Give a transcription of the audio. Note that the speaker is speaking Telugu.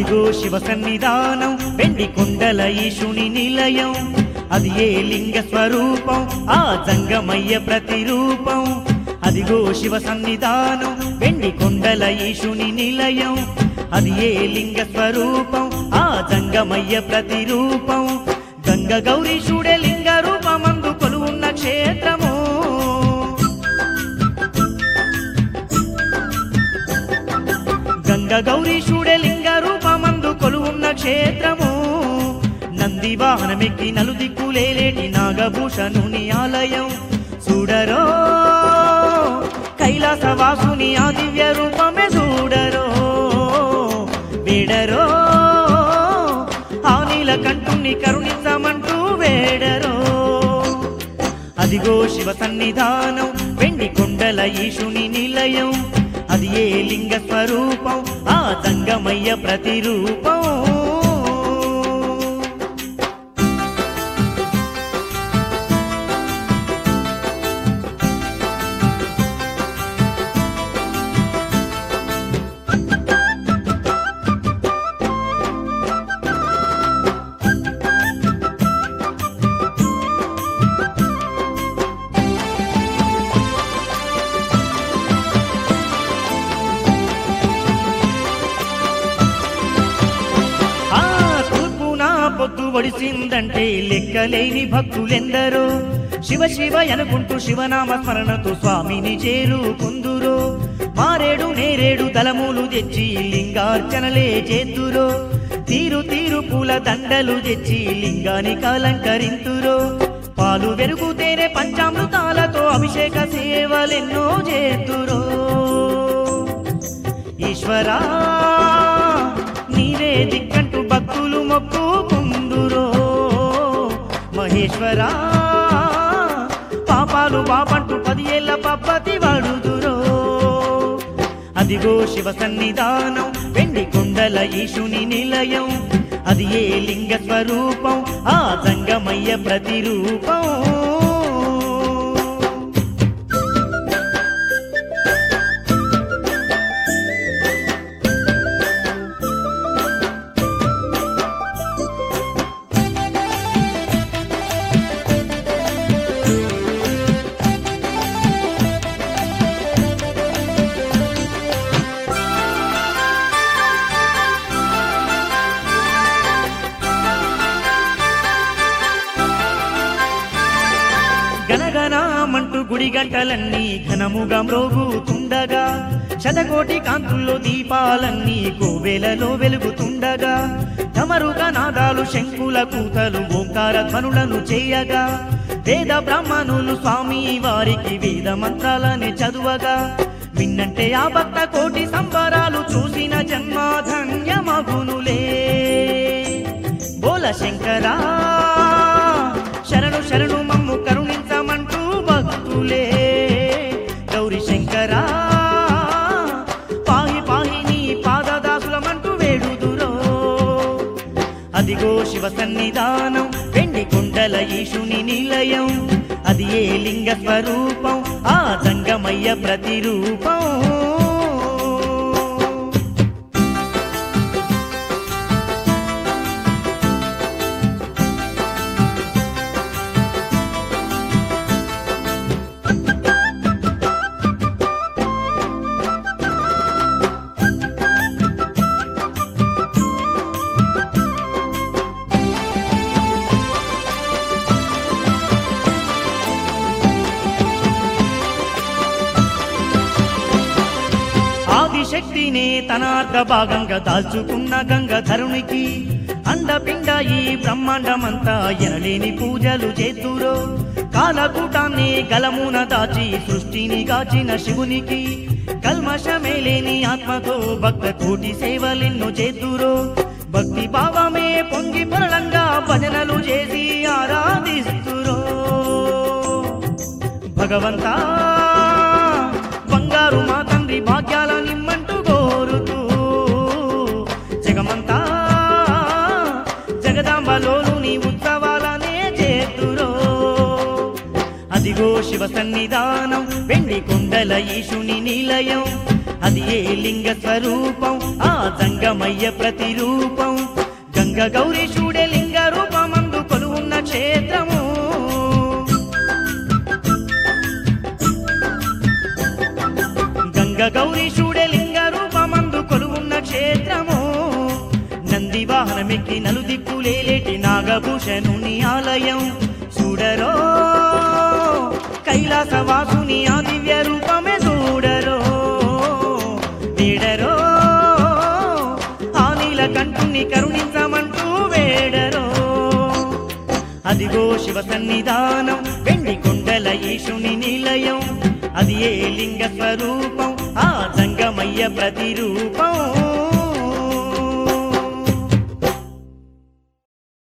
అదిగో శివ సన్నిధానం వెండి కొండల ఈశుని నిలయం అది ఏ లింగ స్వరూపం ఆ జంగమయ్య ప్రతిరూపం అదిగో శివ సన్నిధానం వెండి కొండల ఈశుని నిలయం అది ఏ లింగ స్వరూపం ఆ జంగమయ్య ప్రతిరూపం గంగ గౌరీశుడే లింగ రూపమందు కొలువున్న క్షేత్రము గంగ గౌరీశుడే లింగ రూపమందు కొలువున్న క్షేత్రము నంది వాహనమెక్కి నలుదిక్కులేలేటి నాగభూషణుని ఆలయం చూడరో కైలాసవాసుని ఆ దివ్య రూపమే చూడరో వేడరో ఆ నీలకంఠుని కరుణించమంటూ వేడరో అదిగో శివ సన్నిధానం వెండి కొండల ఈశుని నిలయం అది ఏ లింగ స్వరూపం ఆ జంగమయ్య ప్రతిరూపం ఆ తూర్పున పొద్దు ఒడిసిందంటే లెక్కలేని భక్తులెందరో శివ శివ అనుకుంటూ శివనామ స్మరణతో స్వామిని చేరుకుందురో మారేడు నేరేడు తలములు తెచ్చి లింగార్చనలే చేతురో తీరు తీరు పూల దండలు తెచ్చి లింగానికి అలంకరింతురో పాలు వెరుగు తేనె పంచామృతాలతో అభిషేక సేవలెన్నో చేతురో ఈశ్వరా నీవే దిక్కంటూ భక్తులు మొక్కుకుందురో మహేశ్వరా పాపాలు బాపంటూ పది ఏళ్ళ పప్పతి వాడుదురో అదిగో శివ సన్నిధానం వెండి కొండల ఈశుని నిలయం అది ఏ లింగ స్వరూపం ఆ జంగమయ్య ప్రతిరూపం గనగనామంటూ గుడి గంటలన్నీ ఘనముగా మ్రోగుతుండగా శతకోటి కాంతుల్లో దీపాలన్నీ కోవెలలో వెలుగుతుండగా తమరుగా నాదాలు శంకుల కూతలు ఓంకార ధ్వనులను చేయగా వేద బ్రాహ్మణులు స్వామి వారికి వేద మంత్రాలని చదువగా విన్నంటే ఆ భక్త కోటి సంబరాలు చూసిన జన్మాధన్యమగునులే బోల శంకరా శరణు శరణు మమ్ము కరుణించమంటూ భక్తులే గౌరీ శంకరా పాహి పాహి నీ పాదదాసులమంటూ వేడుదురో అదిగో శివ సన్నిధానం వెండి కొండల ఈశుని నిలయం అది ఏ లింగ స్వరూపం ఆ జంగమయ్య ప్రతిరూపం ఆదిశక్తినే తన అర్ధ భాగంగా దాల్చుకున్న గంగధరునికి అండపిండ ఈ బ్రహ్మాండమంతా ఎనలేని పూజలు చేతురో కాలకూటాన్ని గలమున దాచి సృష్టిని గాచిన శివునికి కల్మషమే లేని ఆత్మతో భక్త కోటి సేవలెన్నో చేతురో భక్తి భావమే పొంగి పొరలంగా భజనలు చేసి ఆరాధిస్తురో భగవంతా బంగారు మా తండ్రి భాగ్యాల నిమ్మంటూ కోరుతూ జగమంతా జగదాంబలోను నీ ఉత్సవాలనే చేతురో అదిగో శివ సన్నిధానం వెండి కొండల ఈశుని నిలయం అది ఏ లింగ స్వరూపం ఆ జంగమయ్య ప్రతిరూపం గంగ గౌరీశుడే లింగ రూపమందు కొలువున్న క్షేత్రము గంగ గౌరీశుడే లింగ రూపమందు కొలువున్న క్షేత్రము నంది వాహనమెక్కి నలుదిక్కులేలేటి నాగభూషణుని ఆలయం చూడరో కైలాసవాసుని ఆ దివ్య రూపమే చూడరో వేడరో ఆ నీలకంఠుని కరుణించమంటూ వేడరో అదిగో శివ సన్నిధానం వెండి కొండల ఈశుని నిలయం అది ఏ లింగ స్వరూపం ఆ జంగమయ్య ప్రతిరూపం